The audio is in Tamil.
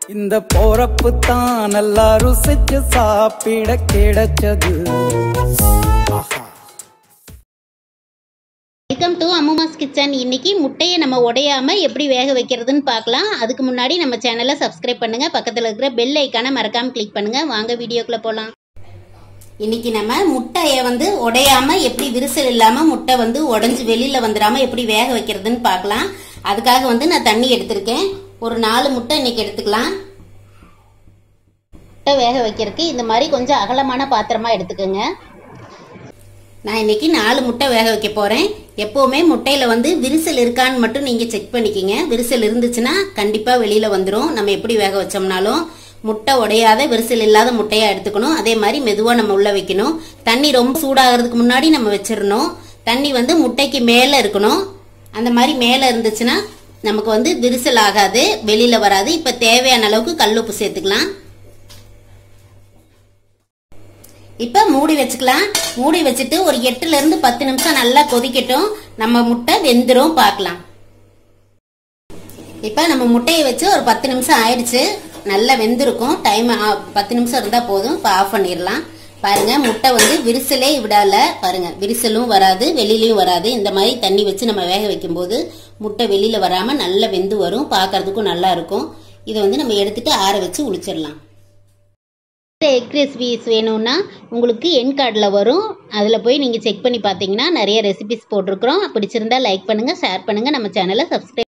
இந்த போறப்பு தான் நல்லா ருசிச்சு சாப்பிட கிடைச்சது ஆஹா வெல்கம் டு அம்மாஸ் கிச்சன் இன்னைக்கு முட்டையை நம்ம உடையாம எப்படி வேக வைக்கிறதுன்னு பார்க்கலாம் அதுக்கு முன்னாடி நம்ம சேனலை சப்ஸ்கிரைப் பண்ணுங்க பக்கத்தில் இருக்கிற பெல் ஐக்கானை மறக்காம கிளிக் பண்ணுங்க வாங்க வீடியோக்குள்ள போகலாம் இன்னைக்கு நம்ம முட்டையை வந்து உடையாம எப்படி விரிசல் இல்லாம முட்டை வந்து உடைஞ்சு வெளியில வந்துடாம எப்படி வேக வைக்கிறதுன்னு பார்க்கலாம் அதுக்காக வந்து நான் தண்ணி எடுத்திருக்கேன் ஒரு நாலு முட்டை இன்னைக்கு எடுத்துக்கலாம் முட்டை வேக வைக்கிறதுக்கு இந்த மாதிரி கொஞ்சம் அகலமான பாத்திரமா எடுத்துக்கோங்க நான் இன்னைக்கு நாலு முட்டை வேக வைக்க போறேன் எப்பவுமே முட்டையில வந்து விரிசல் இருக்கான்னு மட்டும் நீங்க செக் பண்ணிக்கங்க விரிசல் இருந்துச்சுன்னா கண்டிப்பா வெளியில வந்துடும் நம்ம எப்படி வேக வச்சோம்னாலும் முட்டை உடையாத விரிசல் இல்லாத முட்டையா எடுத்துக்கணும் அதே மாதிரி மெதுவா நம்ம உள்ள வைக்கணும் தண்ணி ரொம்ப சூடாகிறதுக்கு முன்னாடி நம்ம வச்சிடணும் தண்ணி வந்து முட்டைக்கு மேல இருக்கணும் அந்த மாதிரி மேல இருந்துச்சுன்னா நமக்கு வந்து விரிசல் ஆகாது வெளியில வராது இப்ப தேவையான அளவுக்கு கல்லுப்பு சேர்த்துக்கலாம் இப்ப மூடி வச்சுக்கலாம் மூடி வச்சுட்டு ஒரு எட்டுல இருந்து பத்து நிமிஷம் நல்லா கொதிக்கட்டும் நம்ம முட்டை வெந்துரும் பார்க்கலாம் இப்ப நம்ம முட்டையை வச்சு ஒரு பத்து நிமிஷம் ஆயிடுச்சு நல்லா வெந்திருக்கும் டைம் பத்து நிமிஷம் இருந்தா போதும் இப்ப ஆஃப் பண்ணிடலாம் பாருங்க முட்டை வந்து விரிசலே விடல பாருங்க விரிசலும் வராது வெளியிலயும் வராது இந்த மாதிரி தண்ணி வச்சு நம்ம வேக வைக்கும் போது முட்டை வெளியில வராம நல்லா வெந்து வரும் பார்க்கறதுக்கும் நல்லா இருக்கும் இதை வந்து நம்ம எடுத்துட்டு ஆற வச்சு உளிச்சிடலாம் இந்த எக் ரெசிபிஸ் வேணும்னா உங்களுக்கு என் கார்டில் வரும் அதில் போய் நீங்கள் செக் பண்ணி பார்த்தீங்கன்னா நிறைய ரெசிபிஸ் போட்டிருக்கிறோம் பிடிச்சிருந்தா லைக் பண்ணுங்கள் ஷேர் பண்ணுங்கள் நம்ம சேனலை சப்ஸ்கிரைப்